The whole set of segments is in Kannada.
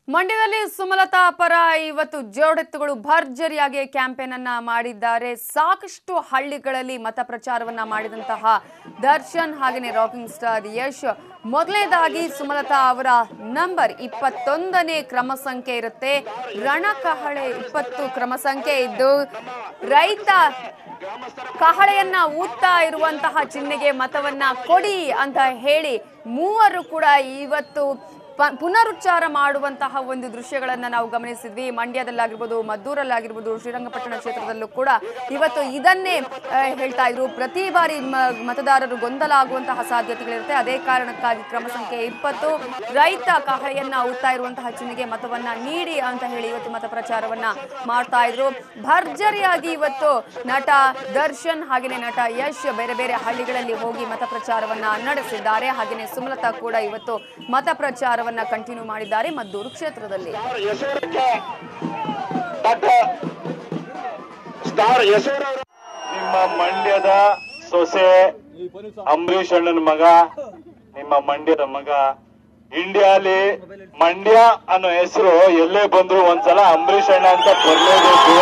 ಮಂಡ್ಯದಲ್ಲಿ ಸುಮಲತಾ ಪರ ಇವತ್ತು ಜೋಡೆತ್ತುಗಳು ಭರ್ಜರಿಯಾಗಿ ಕ್ಯಾಂಪೇನ್ ಅನ್ನ ಮಾಡಿದ್ದಾರೆ ಸಾಕಷ್ಟು ಹಳ್ಳಿಗಳಲ್ಲಿ ಮತ ಪ್ರಚಾರವನ್ನ ಮಾಡಿದಂತಹ ದರ್ಶನ್ ಹಾಗೆಯೇ ರಾಕಿಂಗ್ ಸ್ಟಾರ್ ಯಶ್ ಮೊದಲನೇದಾಗಿ ಸುಮಲತಾ ಅವರ ನಂಬರ್ ಇಪ್ಪತ್ತೊಂದನೇ ಕ್ರಮ ಸಂಖ್ಯೆ ಇರುತ್ತೆ ರಣಕಹಳೆ ಇಪ್ಪತ್ತು ಕ್ರಮ ಸಂಖ್ಯೆ ಇದ್ದು ರೈತ ಕಹಳೆಯನ್ನ ಊದ್ತಾ ಇರುವಂತಹ ಚಿಹ್ನೆಗೆ ಮತವನ್ನ ಕೊಡಿ ಅಂತ ಹೇಳಿ ಮೂವರು ಕೂಡ ಇವತ್ತು ಪ- ಪುನರುಚ್ಚಾರ ಮಾಡುವಂತಹ ಒಂದು ದೃಶ್ಯಗಳನ್ನ ನಾವು ಗಮನಿಸಿದ್ವಿ ಮಂಡ್ಯದಲ್ಲಾಗಿರ್ಬೋದು ಮದ್ದೂರಲ್ಲಾಗಿರ್ಬೋದು ಶ್ರೀರಂಗಪಟ್ಟಣ ಕ್ಷೇತ್ರದಲ್ಲೂ ಕೂಡ ಇವತ್ತು ಇದನ್ನೇ ಆ, ಹೇಳ್ತಾ ಇದ್ರು ಪ್ರತಿ ಬಾರಿ ಮ- ಮತದಾರರು ಗೊಂದಲ ಆಗುವಂತಹ ಸಾಧ್ಯತೆಗಳಿರುತ್ತೆ ಅದೇ ಕಾರಣಕ್ಕಾಗಿ ಕ್ರಮ ಸಂಖ್ಯೆ ಇಪ್ಪತ್ತು ರೈತ ಕಹಳೆಯನ್ನ ಊದ್ತಾ ಇರುವಂತಹ ಚಿಹ್ನೆಗೆ ಮತವನ್ನ ನೀಡಿ ಅಂತ ಹೇಳಿ ಇವತ್ತು ಮತ ಪ್ರಚಾರವನ್ನ ಮಾಡ್ತಾ ಇದ್ರು ಭರ್ಜರಿಯಾಗಿ ಇವತ್ತು ನಟ ದರ್ಶನ್ ಹಾಗೆಯೇ ನಟ ಯಶ್ ಬೇರೆ ಬೇರೆ ಹಳ್ಳಿಗಳಲ್ಲಿ ಹೋಗಿ ಮತ ಪ್ರಚಾರವನ್ನ ನಡೆಸಿದ್ದಾರೆ ಹಾಗೆಯೇ ಸುಮಲತಾ ಕೂಡ ಇವತ್ತು ಮತ ಪ್ರಚಾರವನ್ನ ಕಂಟಿನ್ಯೂ ಮಾಡಿದ್ದಾರೆ ಮದ್ದೂರು ಕ್ಷೇತ್ರದಲ್ಲಿ ಯಶೋರಕ್ಕೆ ಡಾಕ್ಟರ್ ಸ್ಟಾರ್ ಯಶೋರ್ ಅವರು ನಿಮ್ಮ ಮಂಡ್ಯದ ಸೊಸೆ ಅಂಬರೀಷ್ ಅಣ್ಣನ ಮಗ ನಿಮ್ಮ ಮಂಡ್ಯದ ಮಗ ಇಂಡಿಯಾಲಿ ಮಂಡ್ಯ ಅನ್ನೋ ಹೆಸರು ಎಲ್ಲೇ ಬಂದ್ರು ಒಂದ್ಸಲ ಅಂಬರೀಷ್ ಅಣ್ಣ ಅಂತ ಬರ್ಲೇಬೇಕು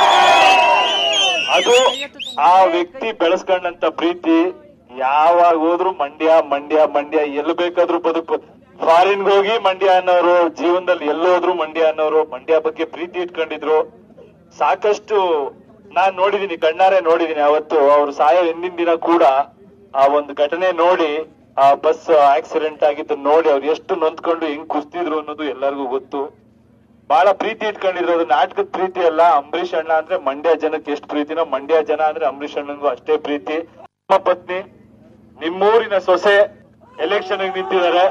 ಅದು ಆ ವ್ಯಕ್ತಿ ಬೆಳೆಸ್ಕೊಂಡಂತ ಪ್ರೀತಿ ಯಾವಾಗ ಹೋದ್ರು ಮಂಡ್ಯ ಮಂಡ್ಯ ಮಂಡ್ಯ ಎಲ್ಲಿ ಬೇಕಾದ್ರೂ ಬದುಕು ಫಾರಿನ್ ಹೋಗಿ ಮಂಡ್ಯ ಅನ್ನೋರು ಜೀವನದಲ್ಲಿ ಎಲ್ಲೋದ್ರು ಮಂಡ್ಯ ಅನ್ನೋರು ಮಂಡ್ಯ ಬಗ್ಗೆ ಪ್ರೀತಿ ಇಟ್ಕೊಂಡಿದ್ರು ಸಾಕಷ್ಟು ನಾನ್ ನೋಡಿದೀನಿ ಕಣ್ಣಾರೆ ನೋಡಿದೀನಿ ಅವತ್ತು ಅವ್ರು ಸಾಯೋ ಹಿಂದಿನ ದಿನ ಕೂಡ ಆ ಒಂದು ಘಟನೆ ನೋಡಿ ಆ ಬಸ್ ಆಕ್ಸಿಡೆಂಟ್ ಆಗಿದ್ದು ನೋಡಿ ಅವ್ರು ಎಷ್ಟು ನೊಂದ್ಕೊಂಡು ಹೆಂಗ್ ಕುಸ್ತಿದ್ರು ಅನ್ನೋದು ಎಲ್ಲರಿಗೂ ಗೊತ್ತು ಬಹಳ ಪ್ರೀತಿ ಇಟ್ಕೊಂಡಿದ್ರು ಅದು ನಾಟಕದ ಪ್ರೀತಿ ಅಲ್ಲ ಅಂಬರೀಷ್ ಅಣ್ಣ ಅಂದ್ರೆ ಮಂಡ್ಯ ಜನಕ್ಕೆ ಎಷ್ಟು ಪ್ರೀತಿನೋ ಮಂಡ್ಯ ಜನ ಅಂದ್ರೆ ಅಂಬರೀಷ್ ಅಣ್ಣನಿಗೂ ಅಷ್ಟೇ ಪ್ರೀತಿ ನಿಮ್ಮ ಪತ್ನಿ ನಿಮ್ಮೂರಿನ ಸೊಸೆ ಎಲೆಕ್ಷನ್ ನಿಂತಿದ್ದಾರೆ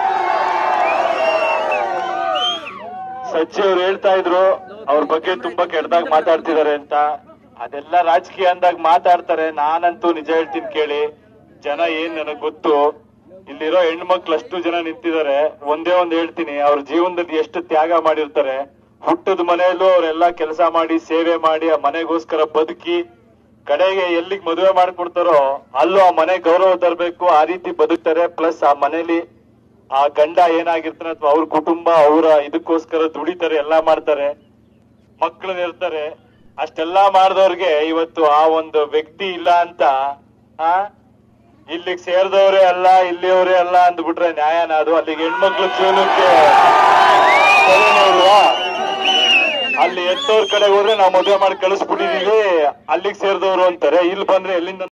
ಸಚ್ಚಿ ಅವ್ರು ಹೇಳ್ತಾ ಇದ್ರು ಅವ್ರ ಬಗ್ಗೆ ತುಂಬಾ ಕೆಟ್ಟದಾಗ ಮಾತಾಡ್ತಿದ್ದಾರೆ ಅಂತ ಅದೆಲ್ಲ ರಾಜಕೀಯ ಅಂದಾಗ ಮಾತಾಡ್ತಾರೆ ನಾನಂತೂ ನಿಜ ಹೇಳ್ತೀನಿ ಕೇಳಿ ಜನ ಏನ್ ನನಗ್ ಗೊತ್ತು ಇಲ್ಲಿರೋ ಹೆಣ್ಮಕ್ಳು ಅಷ್ಟು ಜನ ನಿಂತಿದ್ದಾರೆ ಒಂದೇ ಒಂದ್ ಹೇಳ್ತೀನಿ ಅವ್ರ ಜೀವನದಲ್ಲಿ ಎಷ್ಟು ತ್ಯಾಗ ಮಾಡಿರ್ತಾರೆ ಹುಟ್ಟದ ಮನೆಯಲ್ಲೂ ಅವರೆಲ್ಲ ಕೆಲಸ ಮಾಡಿ ಸೇವೆ ಮಾಡಿ ಆ ಮನೆಗೋಸ್ಕರ ಬದುಕಿ ಕಡೆಗೆ ಎಲ್ಲಿಗ್ ಮದುವೆ ಮಾಡ್ಕೊಡ್ತಾರೋ ಅಲ್ಲೂ ಆ ಮನೆ ಗೌರವ ತರಬೇಕು ಆ ರೀತಿ ಬದುಕ್ತಾರೆ ಪ್ಲಸ್ ಆ ಮನೇಲಿ ಆ ಗಂಡ ಏನಾಗಿರ್ತಾನೆ ಅಥವಾ ಅವ್ರ ಕುಟುಂಬ ಅವರ ಇದಕ್ಕೋಸ್ಕರ ದುಡಿತಾರೆ ಎಲ್ಲಾ ಮಾಡ್ತಾರೆ ಮಕ್ಕಳನ್ನ ಇರ್ತಾರೆ ಅಷ್ಟೆಲ್ಲಾ ಮಾಡಿದವ್ರಿಗೆ ಇವತ್ತು ಆ ಒಂದು ವ್ಯಕ್ತಿ ಇಲ್ಲ ಅಂತ ಆ ಇಲ್ಲಿಗೆ ಸೇರಿದವರೇ ಅಲ್ಲ ಇಲ್ಲಿಯವರೇ ಅಲ್ಲ ಅಂದ್ಬಿಟ್ರೆ ನ್ಯಾಯನ ಅದು ಅಲ್ಲಿಗೆ ಹೆಣ್ಮಕ್ಳು ಜೀವನಕ್ಕೆ ಸರಿನೇ ಇಲ್ವಾ ಅಲ್ಲಿ ಎತ್ತೋರ್ ಕಡೆ ಹೋದ್ರೆ ನಾವು ಮದುವೆ ಮಾಡಿ ಕಳಿಸ್ಬಿಟ್ಟಿದೀವಿ ಅಲ್ಲಿಗೆ ಸೇರಿದವರು ಅಂತಾರೆ ಇಲ್ಲಿ ಬಂದ್ರೆ ಎಲ್ಲಿಂದ